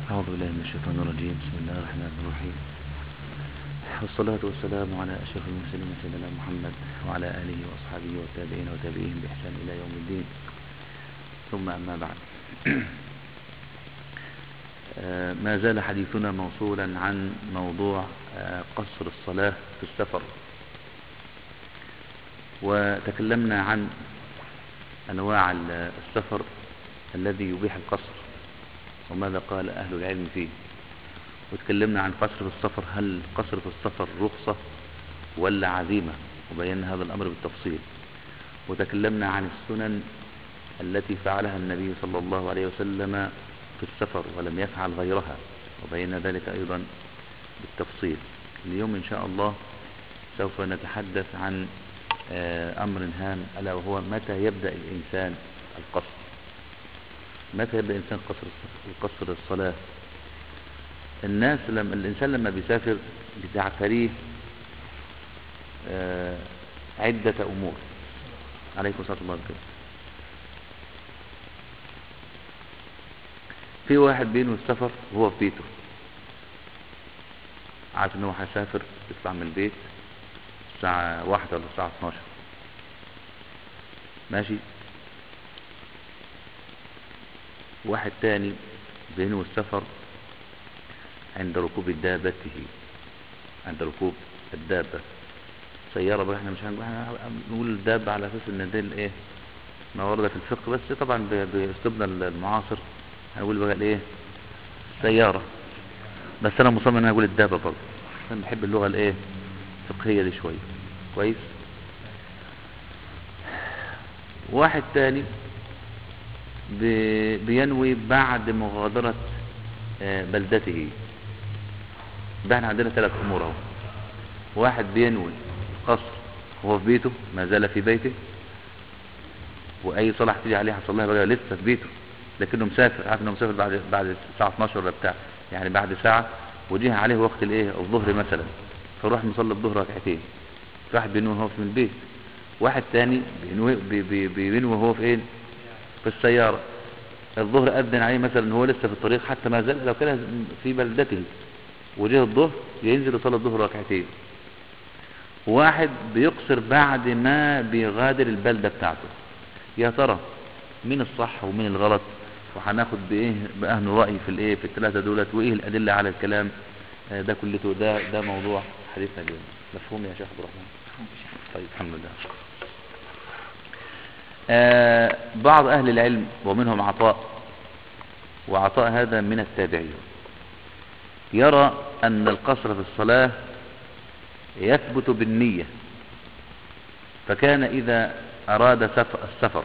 أعوذ بالله من الشيطان الرجيم بسم الله الرحمن الرحيم والصلاة والسلام على أشرف المرسلين سيدنا محمد وعلى آله وأصحابه والتابعين وتابعين بإحسان إلى يوم الدين ثم أما بعد آه، ما زال حديثنا موصولا عن موضوع آه، قصر الصلاة في السفر وتكلمنا عن أنواع السفر الذي يبيح القصر وماذا قال أهل العلم فيه وتكلمنا عن قصر في السفر هل قصر في السفر رخصة ولا عزيمة وبينا هذا الأمر بالتفصيل وتكلمنا عن السنن التي فعلها النبي صلى الله عليه وسلم في السفر ولم يفعل غيرها وبينا ذلك أيضا بالتفصيل اليوم إن شاء الله سوف نتحدث عن أمر هام ألا وهو متى يبدأ الإنسان القصر متى يبدأ الإنسان قصر قصر الصلاة الناس لما الإنسان لما بيسافر بتعتريه عدة أمور عليكم الصلاة الله وبركاته في واحد بينه السفر وهو في بيته عارف ان هو هيسافر يطلع من البيت الساعة واحدة ولا الساعة 12 ماشي واحد تاني بينه السفر عند ركوب دابته عند ركوب الدابة سيارة بقى احنا مش هنقول الدابة على اساس ان دي الايه ما ورد في الفقه بس طبعا باسلوبنا المعاصر هنقول بقى الايه سيارة بس انا مصمم ان انا اقول الدابة برضه انا بحب اللغة الايه الفقهية دي شوية كويس واحد تاني بينوي بعد مغادرة بلدته ده احنا عندنا ثلاث امور اهو واحد بينوي قصر وهو في بيته ما زال في بيته واي صلاة تيجي عليه هتصليها بقى لسه في بيته لكنه مسافر عارف انه مسافر بعد بعد الساعة 12 ولا بتاع يعني بعد ساعة وجه عليه وقت الايه الظهر مثلا فروح مصلي الظهر ركعتين واحد بينوي وهو في البيت واحد تاني بينوي بينوي وهو في ايه في السيارة الظهر أذن عليه مثلا هو لسه في الطريق حتى ما زال لو كان في بلدته وجه الظهر ينزل يصلي الظهر ركعتين واحد بيقصر بعد ما بيغادر البلدة بتاعته يا ترى مين الصح ومين الغلط وهناخد بايه باهل رأي في الايه في الثلاثة دولت وايه الادلة على الكلام آه ده كلته ده ده موضوع حديثنا اليوم مفهوم يا شيخ عبد الرحمن طيب الحمد لله آه بعض أهل العلم ومنهم عطاء وعطاء هذا من التابعين يرى أن القصر في الصلاة يثبت بالنية فكان إذا أراد السفر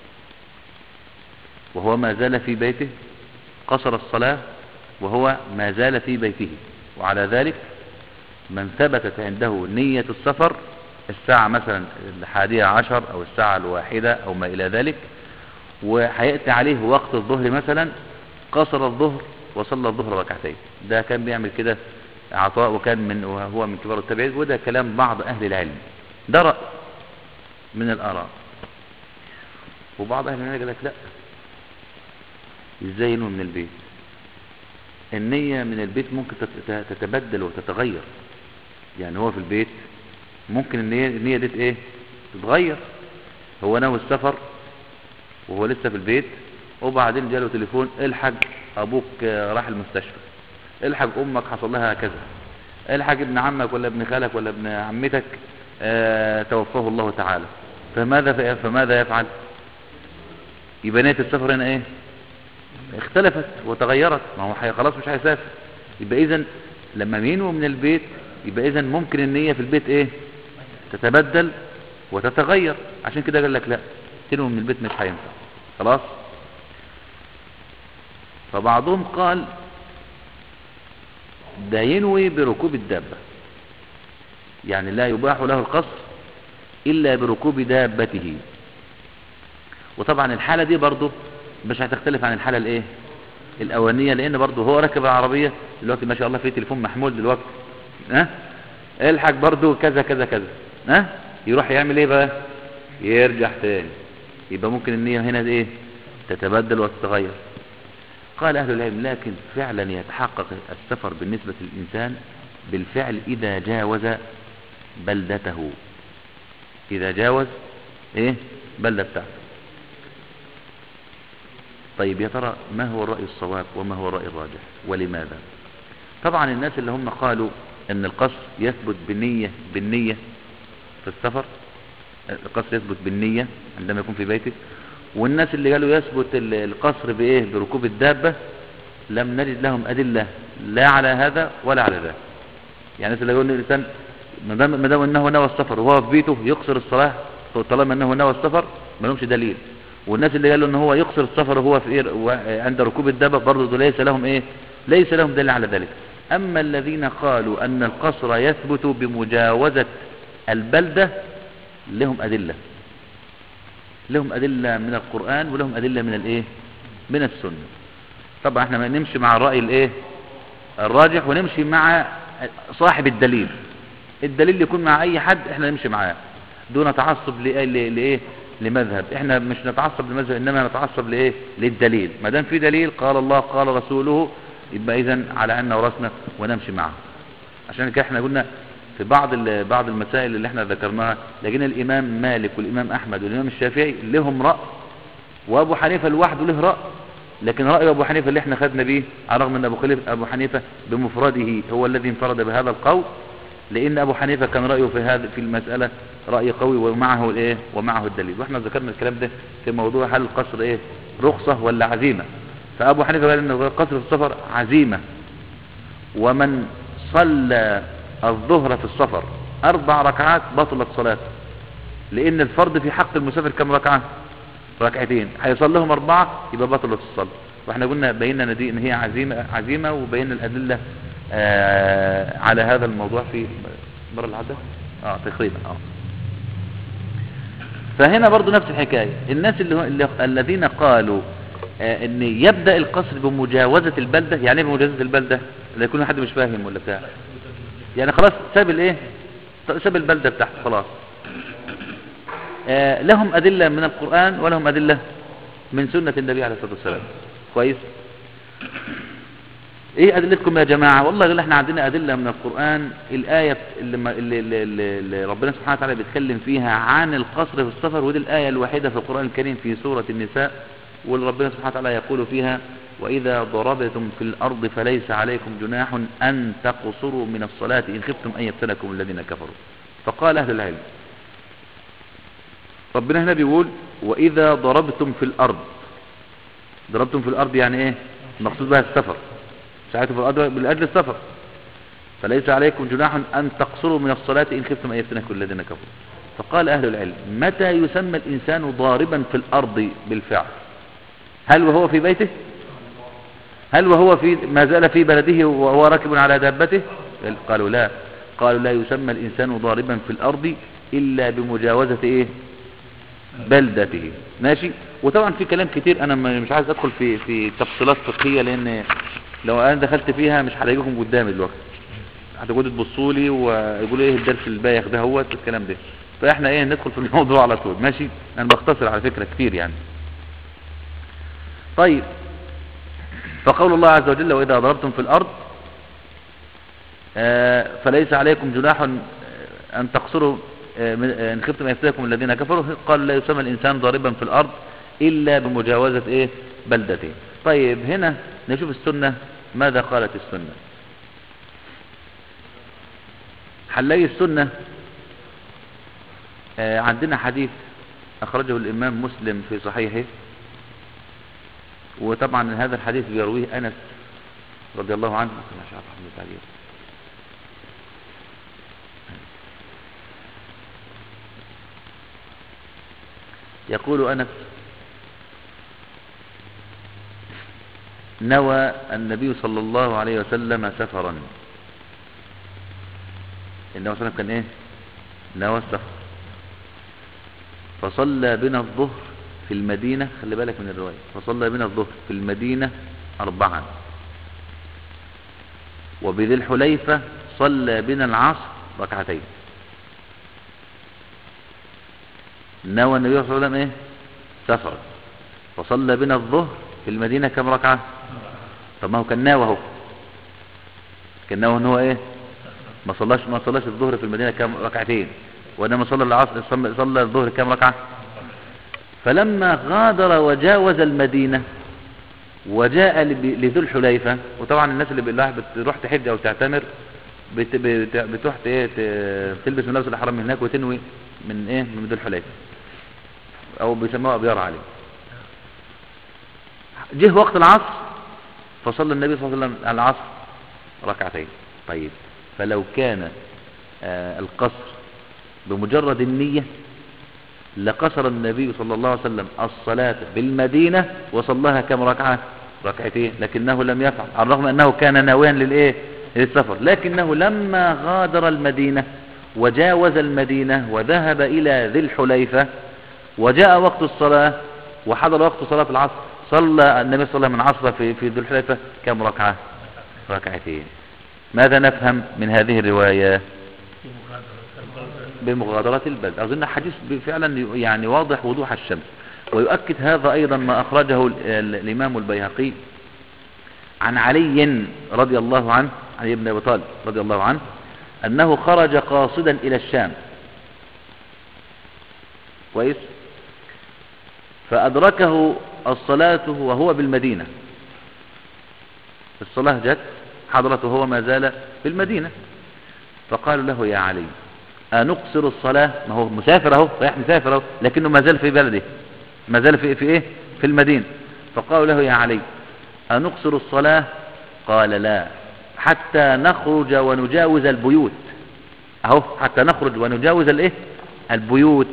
وهو ما زال في بيته قصر الصلاة وهو ما زال في بيته وعلى ذلك من ثبتت عنده نية السفر الساعة مثلا الحادية عشر او الساعة الواحدة او ما الى ذلك وهيأتي عليه وقت الظهر مثلا قصر الظهر وصلى الظهر ركعتين ده كان بيعمل كده عطاء وكان من وهو من كبار التابعين وده كلام بعض اهل العلم ده رأي من الاراء وبعض اهل العلم قال لك لا ازاي ينوي من البيت النية من البيت ممكن تتبدل وتتغير يعني هو في البيت ممكن النية, النية دي ايه تتغير هو ناوي السفر وهو لسه في البيت وبعدين جاله تليفون الحق ابوك راح المستشفى الحق امك حصل لها كذا الحق ابن عمك ولا ابن خالك ولا ابن عمتك اه توفاه الله تعالى فماذا فماذا يفعل يبقى نية السفر هنا ايه اختلفت وتغيرت ما هو خلاص مش هيسافر يبقى اذا لما ينوي من البيت يبقى اذا ممكن النية في البيت ايه تتبدل وتتغير عشان كده قال لك لا تنوي من البيت مش هينفع خلاص فبعضهم قال ده ينوي بركوب الدابة يعني لا يباح له القصر إلا بركوب دابته وطبعا الحالة دي برضه مش هتختلف عن الحالة الايه الاولانية لان برضه هو راكب العربية دلوقتي ما شاء الله في تليفون محمول دلوقتي ها أه؟ الحق برضه كذا كذا كذا ها أه؟ يروح يعمل ايه بقى يرجع تاني يبقى ممكن النية هنا ايه تتبدل وتتغير قال أهل العلم لكن فعلا يتحقق السفر بالنسبة للإنسان بالفعل إذا جاوز بلدته إذا جاوز إيه بلدة بتاعته طيب يا ترى ما هو الرأي الصواب وما هو الرأي الراجح ولماذا طبعا الناس اللي هم قالوا ان القصر يثبت بالنية بالنية في السفر القصر يثبت بالنية عندما يكون في بيته والناس اللي قالوا يثبت ال- القصر بايه بركوب الدابة لم نجد لهم أدلة لا على هذا ولا على ذاك يعني الناس اللي قالوا ان الانسان ما دام ما دام انه نوى السفر وهو في بيته يقصر الصلاة طالما انه نوى السفر ما لهمش دليل والناس اللي قالوا ان هو يقصر السفر وهو في إيه و- عند ركوب الدابة برضه ليس لهم ايه ليس لهم دليل على ذلك اما الذين قالوا ان القصر يثبت بمجاوزة البلدة لهم ادلة لهم ادلة من القرآن ولهم ادلة من الايه من السنة طبعا احنا ما نمشي مع الرأي الايه الراجح ونمشي مع صاحب الدليل الدليل يكون مع اي حد احنا نمشي معاه دون تعصب لايه ل- لايه لمذهب احنا مش نتعصب لمذهب انما نتعصب لايه للدليل ما دام في دليل قال الله قال رسوله يبقى اذا على عنا وراسنا ونمشي معه عشان كده احنا قلنا في بعض ال- بعض المسائل اللي احنا ذكرناها لقينا الامام مالك والامام احمد والامام الشافعي لهم راي وابو حنيفه لوحده له راي لكن راي ابو حنيفه اللي احنا خدنا بيه على الرغم ان ابو خليفه ابو حنيفه بمفرده هو الذي انفرد بهذا القول لان ابو حنيفه كان رايه في هذا في المساله راي قوي ومعه الايه ومعه الدليل واحنا ذكرنا الكلام ده في موضوع هل القصر ايه رخصه ولا عزيمه فابو حنيفه قال ان القصر في السفر عزيمه ومن صلى الظهر في السفر اربع ركعات بطلت صلاته لان الفرض في حق المسافر كم ركعه ركعتين هيصليهم اربعه يبقى بطلت الصلاه واحنا قلنا بينا ان دي ان هي عزيمه عزيمه وبينا الادله آه على هذا الموضوع في مره اللي عدت اه تقريبا اه فهنا برضو نفس الحكايه الناس اللي, هو اللي الذين قالوا آه ان يبدا القصر بمجاوزه البلده يعني ايه بمجاوزه البلده لا يكون حد مش فاهم ولا بتاع يعني خلاص ساب الايه ساب البلده بتاعته خلاص آه لهم ادله من القران ولهم ادله من سنه النبي عليه الصلاه والسلام كويس ايه ادلتكم يا جماعه والله يقول احنا عندنا ادله من القران الايه اللي, ما اللي, اللي, اللي, اللي ربنا سبحانه وتعالى بيتكلم فيها عن القصر في السفر ودي الايه الوحيده في القران الكريم في سوره النساء واللي ربنا سبحانه وتعالى يقول فيها واذا ضربتم في الارض فليس عليكم جناح ان تقصروا من الصلاه ان خفتم ان يفتنكم الذين كفروا فقال اهل العلم ربنا هنا بيقول واذا ضربتم في الارض ضربتم في الارض يعني ايه المقصود بها السفر ساعته في الارض بالاجل السفر فليس عليكم جناح ان تقصروا من الصلاه ان خفتم ان يفتنكم الذين كفروا فقال اهل العلم متى يسمى الانسان ضاربا في الارض بالفعل هل وهو في بيته هل وهو في ما زال في بلده وهو راكب على دابته قالوا لا قالوا لا يسمى الانسان ضاربا في الارض الا بمجاوزه ايه بلدته ماشي وطبعا في كلام كتير انا م- مش عايز ادخل في في تفصيلات فقهيه لان لو انا دخلت فيها مش هلاقيكم قدامي دلوقتي هتقعدوا تبصوا لي ويقولوا ايه الدرس البايخ ده هوت الكلام ده فاحنا ايه ندخل في الموضوع على طول ماشي انا بختصر على فكره كتير يعني طيب فقول الله عز وجل واذا ضربتم في الارض آه، فليس عليكم جناح آه، ان تقصروا آه، من- آه، ان خفتم يفتنكم الذين كفروا قال لا يسمى الانسان ضاربا في الارض الا بمجاوزه ايه بلدته طيب هنا نشوف السنه ماذا قالت السنه هنلاقي السنه آه، عندنا حديث اخرجه الامام مسلم في صحيحه وطبعا هذا الحديث بيرويه انس رضي الله عنه ما شاء الله الحمد لله يقول أنس نوى النبي صلى الله عليه وسلم سفرا النبي صلى الله عليه وسلم كان ايه نوى السفر فصلى بنا الظهر في المدينة خلي بالك من الرواية فصلى بنا الظهر في المدينة أربعا وبذي الحليفة صلى بنا العصر ركعتين نوى النبي صلى الله عليه وسلم ايه سفر فصلى بنا الظهر في المدينة كم ركعة طب ما هو كان ناوي اهو كان ناوي ان هو ايه ما صلاش ما صلاش الظهر في المدينة كم ركعتين وانما صلى العصر صلى صلى الظهر كم ركعة فلما غادر وجاوز المدينة وجاء لب- لذو الحليفة وطبعا الناس اللي بالله بتروح تحج او تعتمر بت- بت- بتروح ت- ايه ت- تلبس ملابس الاحرام من هناك وتنوي من ايه من ذو الحليفة او بيسموها ابيار عليه جه وقت العصر فصلى النبي صلى الله عليه وسلم العصر ركعتين طيب فلو كان آه القصر بمجرد النية لقصر النبي صلى الله عليه وسلم الصلاة بالمدينة وصلاها كم ركعة ركعتين لكنه لم يفعل على الرغم أنه كان ناويا للإيه للسفر لكنه لما غادر المدينة وجاوز المدينة وذهب إلى ذي الحليفة وجاء وقت الصلاة وحضر وقت صلاة العصر صلى النبي صلى الله عليه وسلم العصر في في ذي الحليفة كم ركعة ركعتين ماذا نفهم من هذه الرواية بمغادرة البلد أظن حديث فعلا يعني واضح وضوح الشمس ويؤكد هذا أيضا ما أخرجه ال- ال- الإمام البيهقي عن علي رضي الله عنه علي بن أبي طالب رضي الله عنه أنه خرج قاصدا إلى الشام كويس فأدركه الصلاة وهو بالمدينة الصلاة جت حضرته هو ما زال في المدينة فقال له يا علي أنقصر الصلاة ما هو مسافر اهو رايح مسافر اهو لكنه ما زال في بلده ما زال في, في ايه في المدينة فقالوا له يا علي أنقصر الصلاة قال لا حتى نخرج ونجاوز البيوت اهو حتى نخرج ونجاوز الايه البيوت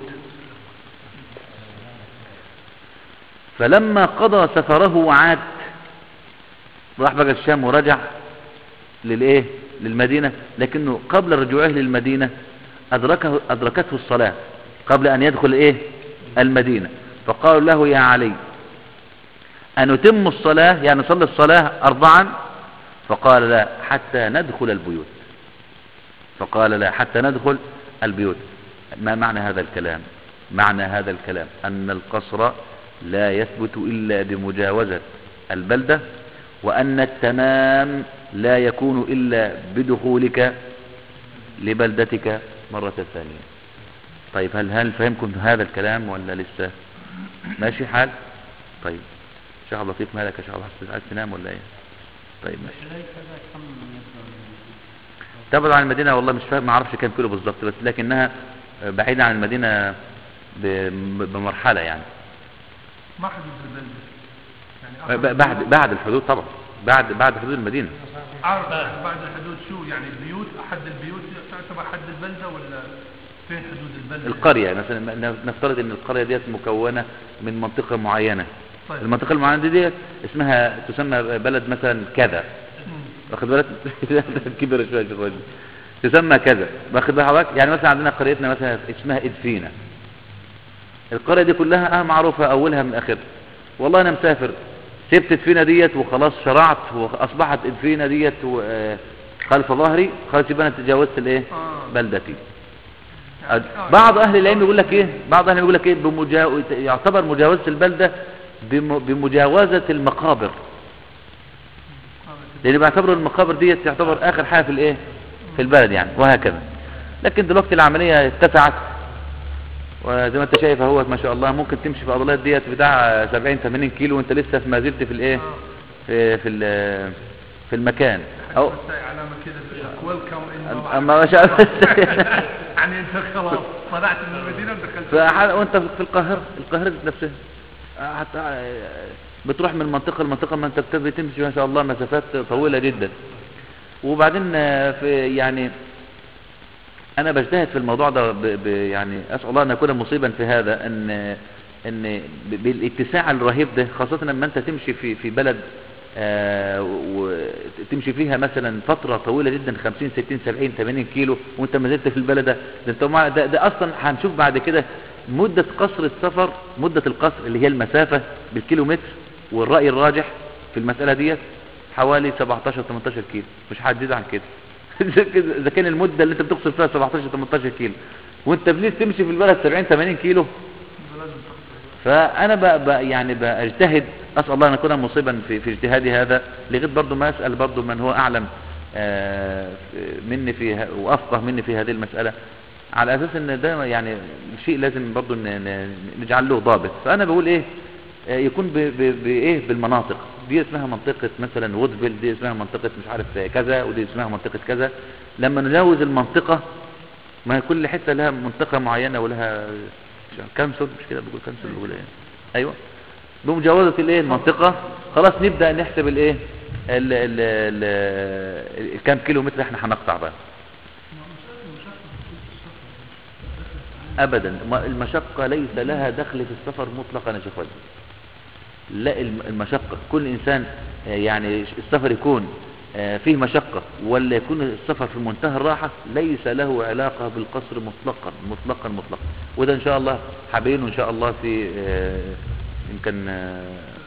فلما قضى سفره وعاد راح بقى الشام ورجع للايه للمدينة لكنه قبل رجوعه للمدينة أدركه أدركته الصلاة قبل أن يدخل إيه المدينة فقالوا له يا علي أنتم الصلاة يعني نصلي الصلاة أربعا فقال لا حتى ندخل البيوت فقال لا حتى ندخل البيوت ما معنى هذا الكلام معنى هذا الكلام أن القصر لا يثبت إلا بمجاوزة البلدة وأن التمام لا يكون إلا بدخولك لبلدتك مرة ثانية طيب هل هل فهمكم هذا الكلام ولا لسه ماشي حال طيب شيخ عبد اللطيف مالك يا شيخ عبد اللطيف عايز تنام ولا ايه طيب ماشي تبعد عن المدينة والله مش فاهم ما اعرفش كام كيلو بالظبط بس لكنها بعيدة عن المدينة ب- بمرحلة يعني ما حدود البلدة يعني ب- بعد بعد الحدود طبعا بعد بعد حدود المدينة عارف بعد الحدود شو يعني البيوت أحد البيوت تعتبر حد البلدة ولا فين حدود البلدة القرية مثلا ن- نفترض ان القرية ديت مكونة من منطقة معينة طيب. المنطقة المعينة دي ديت اسمها تسمى بلد مثلا كذا مم. واخد بالك كبر شوية في الوجه تسمى كذا واخد بالك حضرتك؟ يعني مثلا عندنا قريتنا مثلا اسمها ادفينة القرية دي كلها اه معروفة اولها من اخرها والله انا مسافر سبت ادفينة ديت وخلاص شرعت واصبحت ادفينة ديت و- آه، خلف ظهري خلاص يبقى انا تجاوزت الايه آه. بلدتي يعني- آه، بعض اهل العلم يقول لك ايه بعض اهل العلم يقول لك ايه بمجاو... يعتبر مجاوزة البلدة بم... بمجاوزة المقابر لان بيعتبروا المقابر دي تعتبر اخر حاجة في الايه في البلد يعني وهكذا لكن دلوقتي العملية اتسعت وزي ما انت شايف اهوت ما شاء الله ممكن تمشي في العضلات ديت بتاع 70 80 كيلو وانت لسه في ما زلت في الايه في في ال- في المكان او حتى علامة كده بيقول لك ويلكم اما ما شاء الله يعني انت خلاص طلعت من المدينة ودخلت فحال وانت في القاهرة القاهرة ذات نفسها آه، حتى آه، بتروح من منطقة لمنطقة ما انت بتبي تمشي ما شاء الله مسافات طويلة جدا وبعدين آه، في يعني انا بجتهد في الموضوع ده ب ب يعني اسال الله ان اكون مصيبا في هذا ان ان ب- بالاتساع الرهيب ده خاصة لما انت تمشي في في بلد آه، وتمشي فيها مثلا فترة طويلة جدا 50 60 70 80 كيلو وانت ما زلت في البلد ده ده, انت مع- ده, ده اصلا هنشوف بعد كده مدة قصر السفر مدة القصر اللي هي المسافة بالكيلومتر والرأي الراجح في المسألة ديت حوالي 17 18 كيلو مش هتزيد عن كده اذا كان المدة اللي انت بتقصر فيها 17 18 كيلو وانت بليز تمشي في البلد 70 80 كيلو لازم تخطئ فانا ب... ب... يعني بجتهد اسال الله ان اكون مصيبا في في اجتهادي هذا لغايه برضه ما اسال برضه من هو اعلم آه، مني في ه- وافقه مني في هذه المساله على اساس ان ده يعني شيء لازم برضه ن- ن- نجعل له ضابط فانا بقول ايه آه، يكون ب- ب- بايه بالمناطق دي اسمها منطقه مثلا وودفيل دي اسمها منطقه مش عارف كذا ودي اسمها منطقه كذا لما نجاوز المنطقه ما هي كل حته لها منطقه معينه ولها كنسل مش كده بقول كنسل بقول ايه ايوه بمجاوزه الايه المنطقه خلاص نبدا نحسب الايه ال ال ال ال- كام كيلو متر احنا هنقطع بقى ابدا ما- المشقه ليس لها دخل في السفر مطلقا يا شيخ وجدي. لا الم- المشقه كل انسان آه، يعني السفر يكون آه، فيه مشقه ولا يكون السفر في منتهى الراحه ليس له علاقه بالقصر مطلقا مطلقا مطلقا وده ان شاء الله هبينه ان شاء الله في آه، يمكن آه،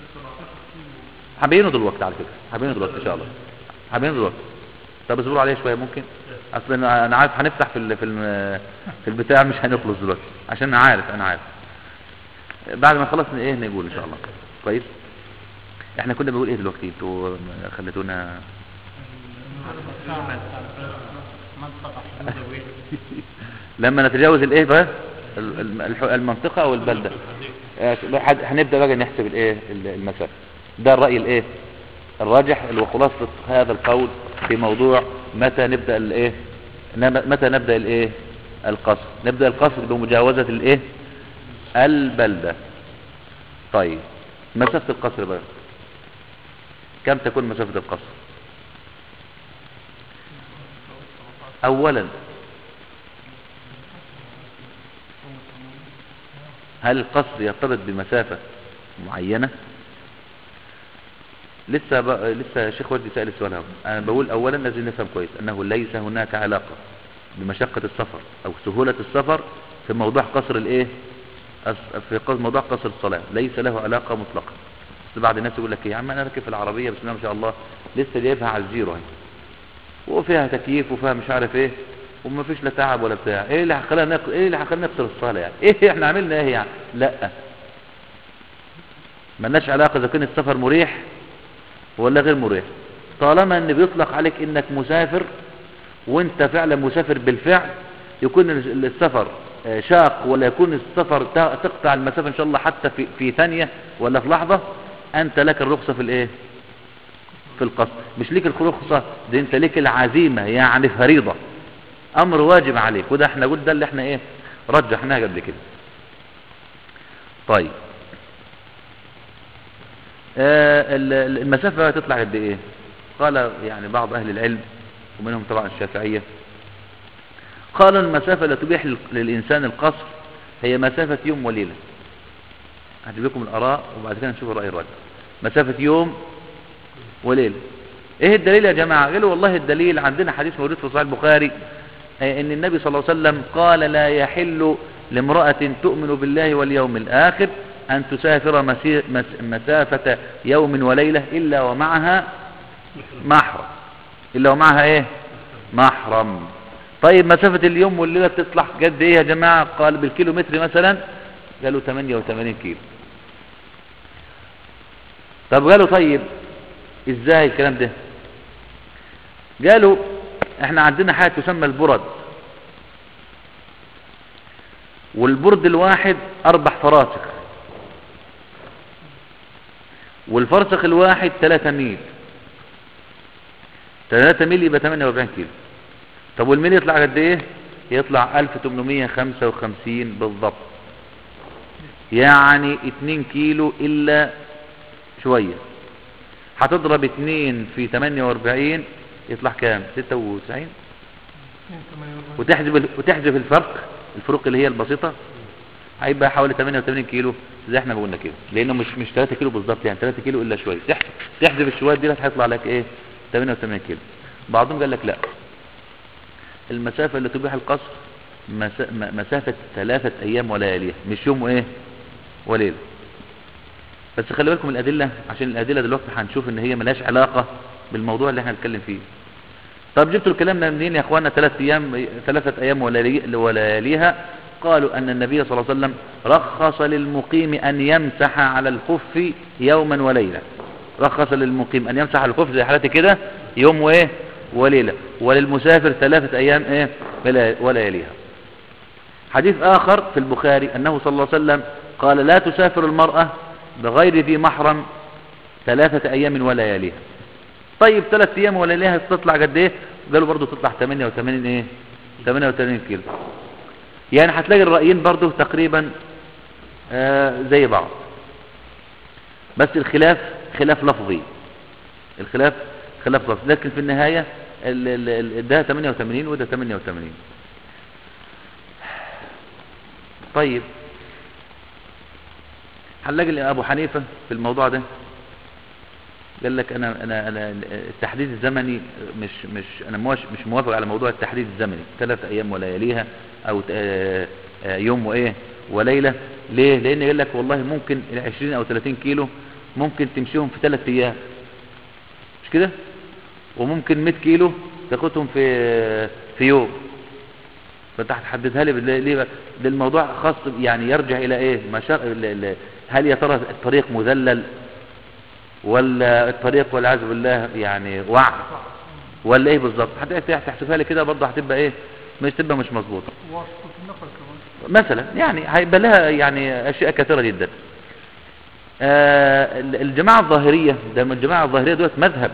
هبينه دلوقتي على فكره هبينه دلوقتي ان شاء الله هبينه دلوقتي طب اصبروا عليه شويه ممكن اصل انا أنا عارف هنفتح في ال- في الم- في البتاع مش هنخلص دلوقتي عشان انا عارف انا عارف بعد ما خلص ايه نقول ان شاء الله كويس احنا كنا بنقول ايه دلوقتي انتوا خليتونا لما نتجاوز الايه بقى ال- ال- الح- المنطقه او البلده آه، حد- هنبدا بقى نحسب الايه ال- المسافه ده الراي الايه الراجح اللي هو خلاصه هذا القول في موضوع متى نبدا الايه نم- متى نبدا الايه القصر نبدا القصر بمجاوزه الايه البلده طيب مسافه القصر بقى كم تكون مسافه القصر اولا هل القصر يرتبط بمسافة معينة لسه بقى لسه شيخ وردي سأل السؤال اهو انا بقول اولا لازم نفهم كويس انه ليس هناك علاقة بمشقة السفر او سهولة السفر في موضوع قصر الايه أس- في قص- موضوع قصر الصلاة ليس له علاقة مطلقة بس بعض الناس يقول لك ايه يا عم انا راكب في العربية بسم الله ما شاء الله لسه جايبها على الزيرو اهي وفيها تكييف وفيها مش عارف ايه وما فيش لا تعب ولا بتاع ايه اللي هخلينا نق... ايه اللي هخلينا نقصر الصلاه يعني ايه احنا عملنا ايه يعني لا ملناش علاقه اذا كان السفر مريح ولا غير مريح طالما ان بيطلق عليك انك مسافر وانت فعلا مسافر بالفعل يكون ال- السفر آه، شاق ولا يكون السفر ت- تقطع المسافه ان شاء الله حتى في في ثانيه ولا في لحظه انت لك الرخصه في الايه في القصد مش ليك الرخصة دي انت ليك العزيمة يعني فريضة امر واجب عليك وده احنا قلت ده اللي احنا ايه رجحناه قبل كده طيب آه ال- ال- المسافة تطلع قد ايه قال يعني بعض اهل العلم ومنهم طبعا الشافعية قالوا المسافة التي تبيح لل- للإنسان القصر هي مسافة يوم وليلة هجيب لكم الآراء وبعد كده نشوف الرأي الراجح مسافة يوم وليلة ايه الدليل يا جماعة قالوا والله الدليل عندنا حديث موجود في صحيح البخاري آه، ان النبي صلى الله عليه وسلم قال لا يحل لامرأة تؤمن بالله واليوم الآخر أن تسافر مسي- مس- مسافة يوم وليلة إلا ومعها محرم إلا ومعها إيه محرم طيب مسافة اليوم والليلة تطلع قد إيه يا جماعة قال بالكيلومتر مثلا قالوا 88 كيلو طب قالوا طيب ازاي الكلام ده قالوا احنا عندنا حاجة تسمى البرد والبرد الواحد اربع فراسخ والفرسخ الواحد 3 ميل 3 ميل يبقى 48 كيلو طب والميل يطلع قد ايه يطلع 1855 بالضبط يعني 2 كيلو الا شوية هتضرب 2 في 48 يطلع كام 96 وتحذف ال- وتحذف الفرق الفروق اللي هي البسيطة هيبقى حوالي 88 كيلو زي احنا ما قلنا كده لانه مش مش 3 كيلو بالظبط يعني 3 كيلو الا شويه تحذف تحذف الشويه دي هيطلع لك ايه 88 كيلو بعضهم قال لك لا المسافه اللي تبيح القصر مسا- م- مسافه ثلاثه ايام ولياليها مش يوم وايه وليله بس خلي بالكم من الادله عشان الادله دلوقتي هنشوف ان هي ملهاش علاقه بالموضوع اللي احنا بنتكلم فيه طب جبتوا الكلام ده منين يا اخوانا ثلاث ايام ثلاثه ايام وليالي- ولياليها قالوا أن النبي صلى الله عليه وسلم رخص للمقيم أن يمسح على الخف يوما وليلة رخص للمقيم أن يمسح على الخف زي حالتي كده يوم وإيه وليلة وللمسافر ثلاثة أيام إيه ولا- ولياليها حديث آخر في البخاري أنه صلى الله عليه وسلم قال لا تسافر المرأة بغير ذي محرم ثلاثة أيام ولياليها طيب ثلاث أيام ولياليها تطلع قد إيه قالوا برضو تطلع 88 إيه 88 كيلو يعني هتلاقي الرأيين برضو تقريبا آه زي بعض بس الخلاف خلاف لفظي الخلاف خلاف لفظي لكن في النهاية ال- ال- ال- ده 88 وده 88 طيب هنلاقي ابو حنيفة في الموضوع ده قال لك انا انا انا التحديد الزمني مش مش انا مش مش موافق على موضوع التحديد الزمني ثلاث ايام ولياليها او آه، آه، يوم وايه وليله ليه لان قال لك والله ممكن ال 20 او 30 كيلو ممكن تمشيهم في ثلاث ايام مش كده وممكن 100 كيلو تاخدهم في في يوم فانت هتحددها لي بال- ليه بقى؟ ده الموضوع خاص يعني يرجع الى ايه مشار... ال- ال- هل يا ترى الطريق مذلل ولا الطريق والعياذ بالله يعني وعد ولا ايه بالظبط هتحسبها تحسبها لي كده برضه هتبقى ايه مش تبقى مش مظبوطه واسطة النقل كمان مثلا يعني هيبقى لها يعني اشياء كثيره جدا آه ال- الجماعه الظاهريه ده من الجماعه الظاهريه دولت مذهب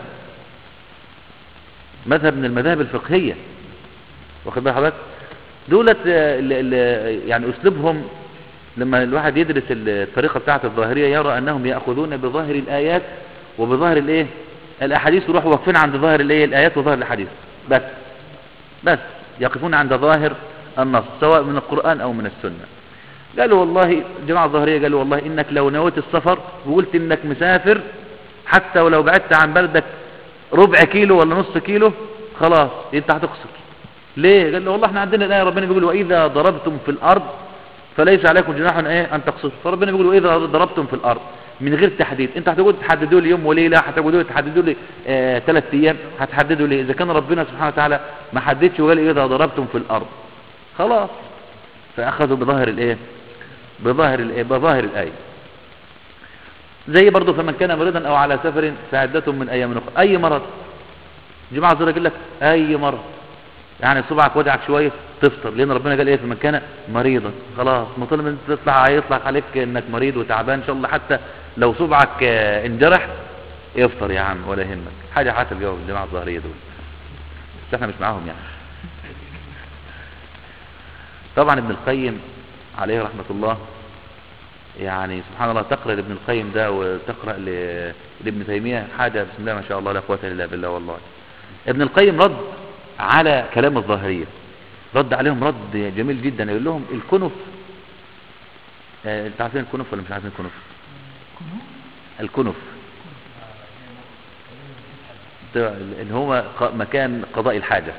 مذهب من المذاهب الفقهيه واخد بال حضرتك دولت آه، ال- ال- يعني اسلوبهم لما الواحد يدرس الطريقه بتاعه الظاهريه يرى انهم ياخذون بظاهر الايات وبظاهر الايه الاحاديث ويروحوا واقفين عند ظاهر الايه الايات وظاهر الاحاديث بس بس يقفون عند ظاهر النص سواء من القرآن أو من السنة قالوا والله جماعة الظاهرية قالوا والله إنك لو نويت السفر وقلت إنك مسافر حتى ولو بعدت عن بلدك ربع كيلو ولا نص كيلو خلاص أنت هتقصر ليه؟ قال له والله احنا عندنا الآية ربنا بيقول وإذا ضربتم في الأرض فليس عليكم جناح ايه ان تقصروا فربنا بيقول واذا ضربتم في الارض من غير تحديد انت هتقول تحددوا لي يوم وليله هتقولوا تحددوا لي آه ثلاث ايام هتحددوا لي اذا كان ربنا سبحانه وتعالى ما حددش وقال اذا ضربتم في الارض خلاص فاخذوا بظاهر الايه بظاهر الايه بظاهر الايه زي برضه فمن كان مريضا او على سفر فعدة من ايام اخرى اي مرض جماعه الزرع يقول لك اي مرض يعني صبعك وجعك شويه تفطر لان ربنا قال ايه في من كان مريضا خلاص مطالب ان انت تطلع هيطلق عليك انك مريض وتعبان ان شاء الله حتى لو صبعك آه، انجرح افطر يا عم ولا يهمك حاجه حتى الجو الجماعه الظاهريه دول بس احنا مش معاهم يعني طبعا ابن القيم عليه رحمه الله يعني سبحان الله تقرا لابن القيم ده وتقرا ل- لابن تيميه حاجه بسم الله ما شاء الله لا قوه الا بالله والله ابن القيم رد على كلام الظاهريه رد عليهم رد جميل جدا يقول لهم الكنف آه، انت عارفين الكنف ولا مش عارفين الكنف الكنف ده اللي هو ق- مكان قضاء الحاجه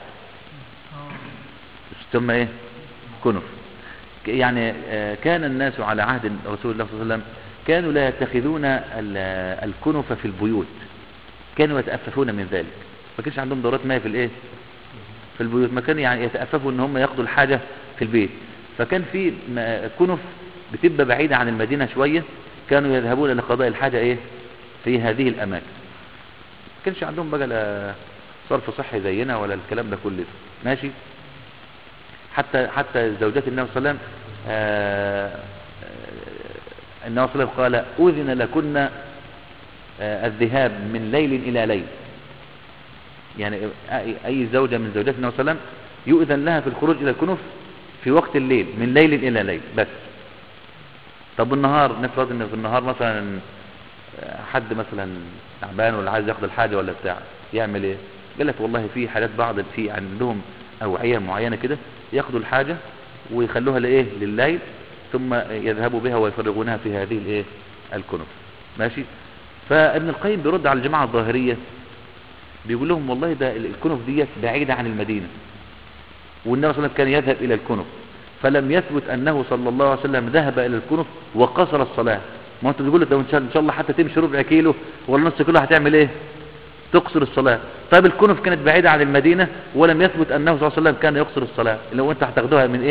تسمى ايه كنف ك- يعني آه، كان الناس على عهد رسول الله صلى الله عليه وسلم كانوا لا يتخذون ال- الكنف في البيوت كانوا يتأففون من ذلك ما كانش عندهم دورات مياه في الايه في البيوت ما كانوا يعني يتأففوا ان هم ياخدوا الحاجة في البيت فكان في م- كنف بتبقى بعيدة عن المدينة شوية كانوا يذهبون لقضاء الحاجة ايه في هذه الاماكن ما كانش عندهم بقى لا صرف صحي زينا ولا الكلام ده كله ماشي حتى حتى زوجات النبي صلى الله عليه وسلم آه، آه، النبي صلى الله عليه وسلم قال أذن لكن آه، الذهاب من ليل إلى ليل يعني أي- أي زوجة من زوجات النبي صلى الله عليه وسلم يؤذن لها في الخروج إلى الكنف في وقت الليل من ليل إلى ليل بس طب بالنهار نفرض ان في النهار مثلا آه، حد مثلا تعبان ولا عايز ياخد الحاجه ولا بتاع يعمل ايه قال لك والله في حالات بعض في عندهم اوعيه معينه كده ياخدوا الحاجه ويخلوها لايه لليل ثم يذهبوا بها ويفرغونها في هذه الايه الكنف ماشي فابن القيم بيرد على الجماعه الظاهريه بيقول لهم والله ده الكنف ديت بعيده عن المدينه والنبي صلى الله عليه وسلم كان يذهب الى الكنف فلم يثبت انه صلى الله عليه وسلم ذهب الى الكنف وقصر الصلاه ما انت بتقول لو ان شاء إن شاء الله حتى تمشي ربع كيلو ولا نص كيلو هتعمل ايه تقصر الصلاه طيب الكنف كانت بعيده عن المدينه ولم يثبت انه صلى الله عليه وسلم كان يقصر الصلاه لو انت هتاخدوها من ايه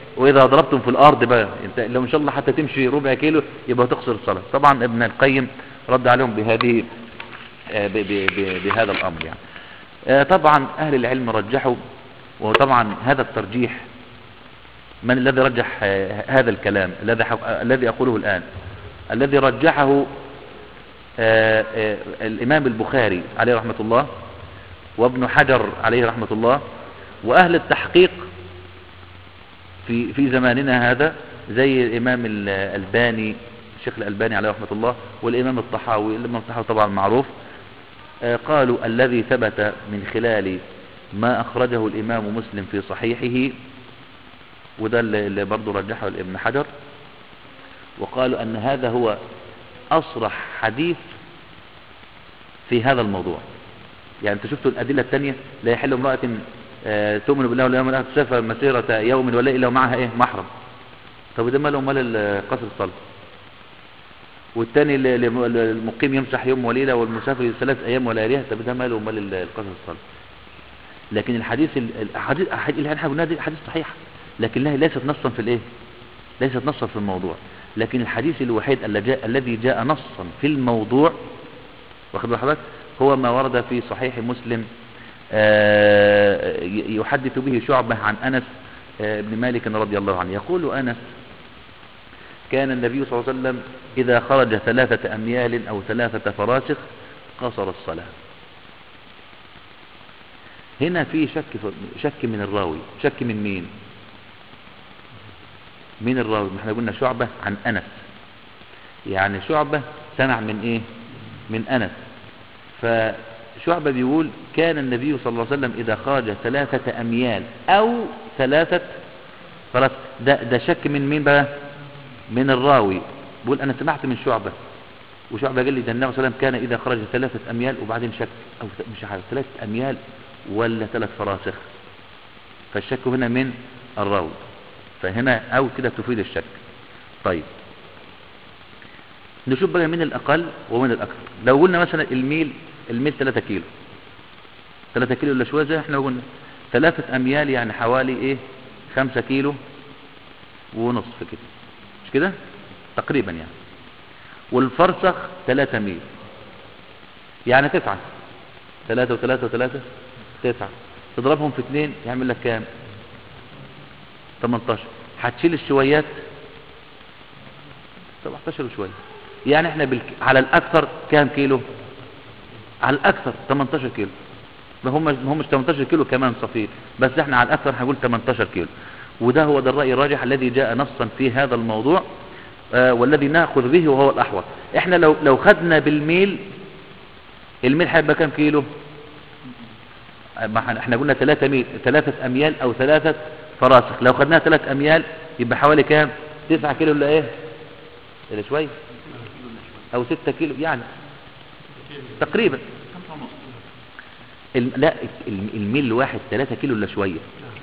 واذا ضربتم في الارض بقى انت لو ان شاء الله حتى تمشي ربع كيلو يبقى تقصر الصلاه طبعا ابن القيم رد عليهم بهذه آه، ب- ب- ب- بهذا الامر يعني آه، طبعا اهل العلم رجحوا وطبعا هذا الترجيح من الذي رجح آه، هذا الكلام الذي حق- آه، الذي اقوله الان الذي رجحه آه، آه، الامام البخاري عليه رحمه الله وابن حجر عليه رحمه الله واهل التحقيق في في زماننا هذا زي الامام الالباني الشيخ الالباني عليه رحمه الله والامام الطحاوي الامام الطحاوي طبعا معروف آه، قالوا الذي ثبت من خلال ما اخرجه الامام مسلم في صحيحه وده اللي اللي برضه رجحه ابن حجر وقالوا ان هذا هو اصرح حديث في هذا الموضوع يعني انت شفتوا الادله الثانيه لا يحل امراه آه، تؤمن بالله واليوم الاخر تسافر مسيره يوم ولا الا ومعها ايه محرم طب ده ماله مال ال- قصر الصلاه والثاني اللي- اللي المقيم يمسح يوم وليله والمسافر ثلاث ايام ولياليها طب ده ماله مال ال- قصر الصلاه لكن الحديث ال- الحديث الحديث اللي احنا قلناها دي حديث صحيحه لكنها ليست نصا في الايه ليست نصا في الموضوع لكن الحديث الوحيد الذي جاء الذي جاء نصا في الموضوع واخد بال حضرتك هو ما ورد في صحيح مسلم آه، ي- يحدث به شعبة عن أنس آه، بن مالك رضي الله عنه يقول أنس كان النبي صلى الله عليه وسلم إذا خرج ثلاثة أميال أو ثلاثة فراسخ قصر الصلاة هنا في شك في- شك من الراوي شك من مين مين الراوي ما احنا قلنا شعبة عن أنس يعني شعبة سمع من ايه من أنس فشعبة بيقول كان النبي صلى الله عليه وسلم إذا خرج ثلاثة أميال أو ثلاثة خلاص ده, ده شك من مين بقى من الراوي بيقول أنا سمعت من شعبة وشعبة قال لي ده النبي صلى الله عليه وسلم كان إذا خرج ثلاثة أميال وبعدين شك أو ث- مش عارف ثلاثة أميال ولا ثلاث فراسخ فالشك هنا من الراوي فهنا أو كده تفيد الشك طيب نشوف بقى من الأقل ومن الأكثر لو قلنا مثلا الميل الميل 3 كيلو 3 كيلو إلا شوية زي احنا قلنا ثلاثة أميال يعني حوالي إيه 5 كيلو ونصف كده مش كده تقريبا يعني والفرسخ 3 ميل يعني تسعة ثلاثة وثلاثة وثلاثة تسعة تضربهم في اثنين يعمل لك كام 18 هتشيل الشويات 17 وشوية يعني احنا بالك... على الاكثر كام كيلو على الاكثر 18 كيلو ما هم ما همش 18 كيلو كمان صفير بس احنا على الاكثر هنقول 18 كيلو وده هو ده الراي الراجح الذي جاء نصا في هذا الموضوع آه والذي ناخذ به وهو الاحوط احنا لو لو خدنا بالميل الميل هيبقى كام كيلو آه، ما احنا- احنا قلنا 3 ميل 3 اميال او ثلاثة فراسخ لو خدناها 3 اميال يبقى حوالي كام 9 كيلو الا ايه الا شويه او 6 كيلو يعني تقريبا الم... لا الم- الميل الواحد 3 كيلو الا شويه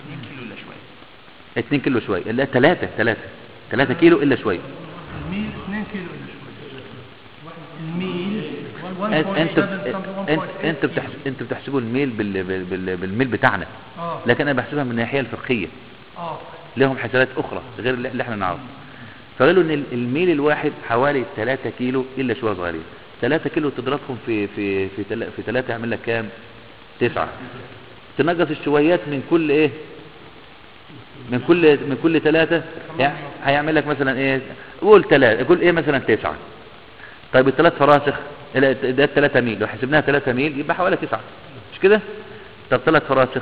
2 كيلو شويه لا 3 3 3 كيلو الا شويه الميل 2 كيلو الا شوي الميل انت انت 1.7 انت انت بتحس... انت بتحسبوا الميل بال... بال... بال... بالميل بتاعنا اه لكن انا بحسبها من الناحيه الفقهيه اه لهم حسابات اخرى غير اللي اللي احنا نعرفه فقالوا ان الميل الواحد حوالي 3 كيلو الا شويه صغيرين 3 كيلو تضربهم في في في تل... في 3 يعمل لك كام 9 تنقص الشويات من كل ايه من كل من كل ثلاثة هيعمل لك مثلا ايه قول ثلاثة قول ايه مثلا تسعة طيب الثلاث فراسخ لا، ده 3 ميل لو حسبناها 3 ميل يبقى حوالي 9 مش كده طب ثلاث فراسخ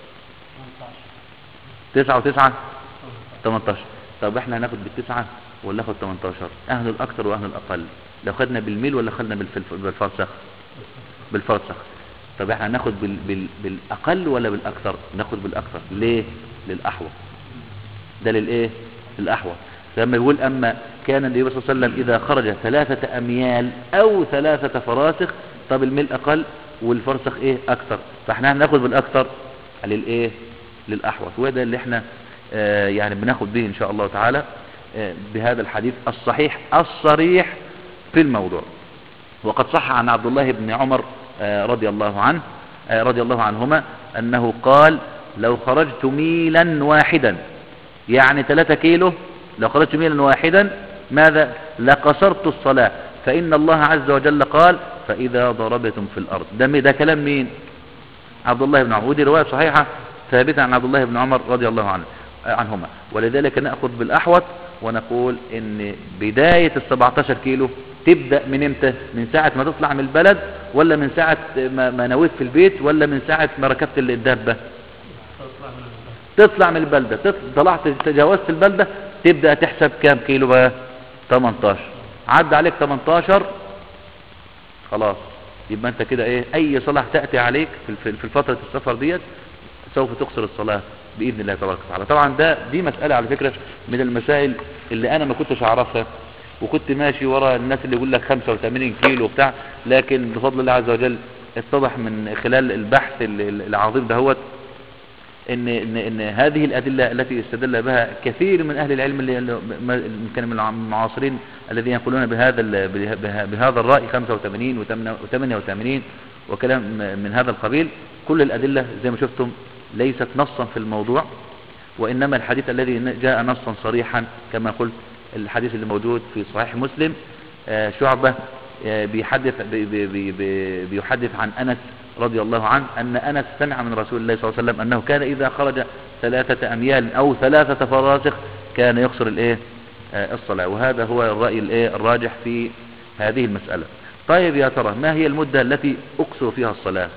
9 و9 18 طب احنا هناخد بالتسعة ولا ناخد 18 اهل الاكثر واهل الاقل لو خدنا بالميل ولا خدنا بالفلف- بالفرسخ بالفرسخ طب احنا هناخد بال... بال... بالاقل ولا بالاكثر ناخد بالاكثر ليه للاحوط ده للايه للاحوط لما يقول اما كان النبي صلى الله عليه وسلم اذا خرج ثلاثة اميال او ثلاثة فراسخ طب الميل اقل والفرسخ ايه اكثر فاحنا هناخد بالاكثر للايه للاحوط وده اللي احنا آه يعني بناخد به ان شاء الله تعالى آه بهذا الحديث الصحيح الصريح في الموضوع وقد صح عن عبد الله بن عمر آه، رضي الله عنه آه، رضي الله عنهما أنه قال لو خرجت ميلا واحدا يعني 3 كيلو لو خرجت ميلا واحدا ماذا لقصرت الصلاة فإن الله عز وجل قال فإذا ضربتم في الأرض ده, مي- ده كلام مين عبد الله بن عمر ودي رواية صحيحة ثابتة عن عبد الله بن عمر رضي الله عنه عنهما ولذلك نأخذ بالأحوط ونقول ان بداية ال 17 كيلو تبدأ من امتى من ساعة ما تطلع من البلد ولا من ساعة ما ما نويت في البيت ولا من ساعة ما ركبت الدابة تطلع من البلدة تط- طلعت تجاوزت البلدة تبدأ تحسب كام كيلو بقى 18 عدى عليك 18 خلاص يبقى انت كده ايه اي صلاة تأتي عليك في في- في فترة السفر ديت سوف تقصر الصلاة بإذن الله تبارك وتعالى طبعا ده دي مسألة على فكرة من المسائل اللي انا ما كنتش اعرفها وكنت ماشي ورا الناس اللي يقول لك 85 كيلو وبتاع لكن بفضل الله عز وجل اتضح من خلال البحث ال- ال- العظيم دهوت ان ان ان هذه الادله التي استدل بها كثير من اهل العلم اللي اللي ما- كان من المعاصرين الذين يقولون بهذا ال- به- به- بهذا الراي 85 و88 وكلام من هذا القبيل كل الادله زي ما شفتم ليست نصا في الموضوع وانما الحديث الذي جاء نصا صريحا كما قلت الحديث اللي موجود في صحيح مسلم آه، شعبه آه، بيحدث بي- بي- بي- بي- بيحدث عن انس رضي الله عنه ان انس سمع من رسول الله صلى الله عليه وسلم انه كان اذا خرج ثلاثه اميال او ثلاثه فراسخ كان يقصر الايه آه، الصلاه وهذا هو الراي الايه الراجح في هذه المساله طيب يا ترى ما هي المده التي اقصر فيها الصلاه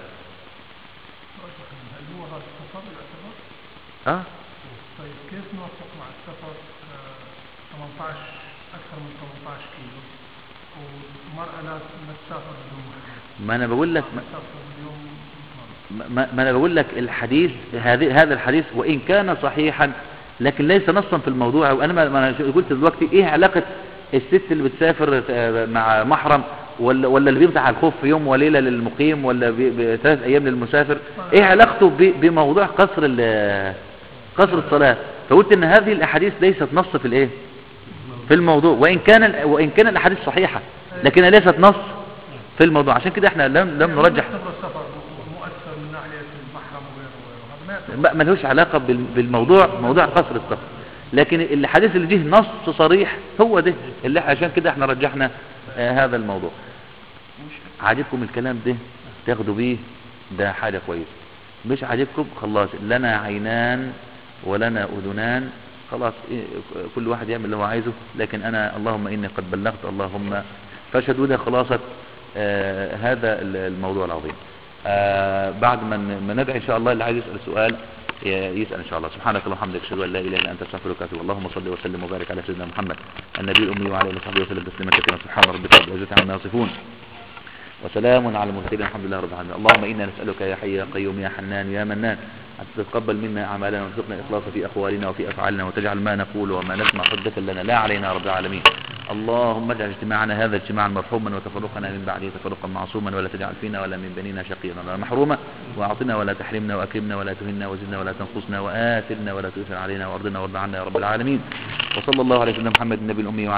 هل هو هذا السفر يعتبر؟ ها طيب كيف نوفق مع السفر آه، 18 أكثر من 18 كيلو والمرأة لا لا تسافر بدون محرم ما انا بقول لك ما- تسافر بدون محرم ما, ما انا بقول لك الحديث هذه هذا الحديث وان كان صحيحا لكن ليس نصا في الموضوع وانا ما ما انا قلت دلوقتي ايه علاقه الست اللي بتسافر آه، مع محرم ولا ولا اللي بيمسح على الخف يوم وليله للمقيم ولا بي- بثلاث ايام للمسافر ايه علاقته ب- بموضوع قصر ال- قصر الصلاه فقلت ان هذه الاحاديث ليست نص في الايه في الموضوع وان كان ال- وان كان الاحاديث صحيحه لكنها ليست نص في الموضوع عشان كده احنا لم لم نرجح يعتبر السفر مؤثر من ناحية المحرم وغيره وغيره هذا ما يعتبر ما ما لهوش علاقة بال- بالموضوع موضوع قصر السفر لكن الحديث اللي جه نص صريح هو ده اللي عشان كده احنا رجحنا آه هذا الموضوع عاجبكم الكلام ده تاخدوا بيه ده حاجة كويسة مش عاجبكم خلاص لنا عينان ولنا أذنان خلاص إيه، كل واحد يعمل اللي هو عايزه لكن أنا اللهم إني قد بلغت اللهم فاشهدوا ده خلاصة آه هذا ال- الموضوع العظيم آه بعد ما ن- ما ندعي إن شاء الله اللي عايز يسأل سؤال ي- يسأل إن شاء الله سبحانك اللهم وبحمدك أشهد أن لا إله إلا أنت أستغفرك وأتوب اللهم صل وسلم وبارك على سيدنا محمد النبي الأمي وعلى آله وصحبه وسلم تسليما كثيرا سبحان ربك رب العزة عما يصفون وسلام على المرسلين الحمد لله رب العالمين اللهم إنا نسألك يا حي يا قيوم يا حنان يا منان أن تتقبل منا أعمالنا وارزقنا إخلاص في أقوالنا وفي أفعالنا وتجعل ما نقول وما نسمع حجة لنا لا علينا يا رب العالمين اللهم اجعل اجتماعنا هذا اجتماعا مرحوما وتفرقنا من بعده تفرقا معصوما ولا تجعل فينا ولا من بنينا شقيا ولا محروما واعطنا ولا تحرمنا واكرمنا ولا تهنا وزدنا ولا تنقصنا وآثرنا ولا تؤثر علينا وارضنا وارض عنا يا رب العالمين وصلى الله على سيدنا محمد النبي الأمي وعلى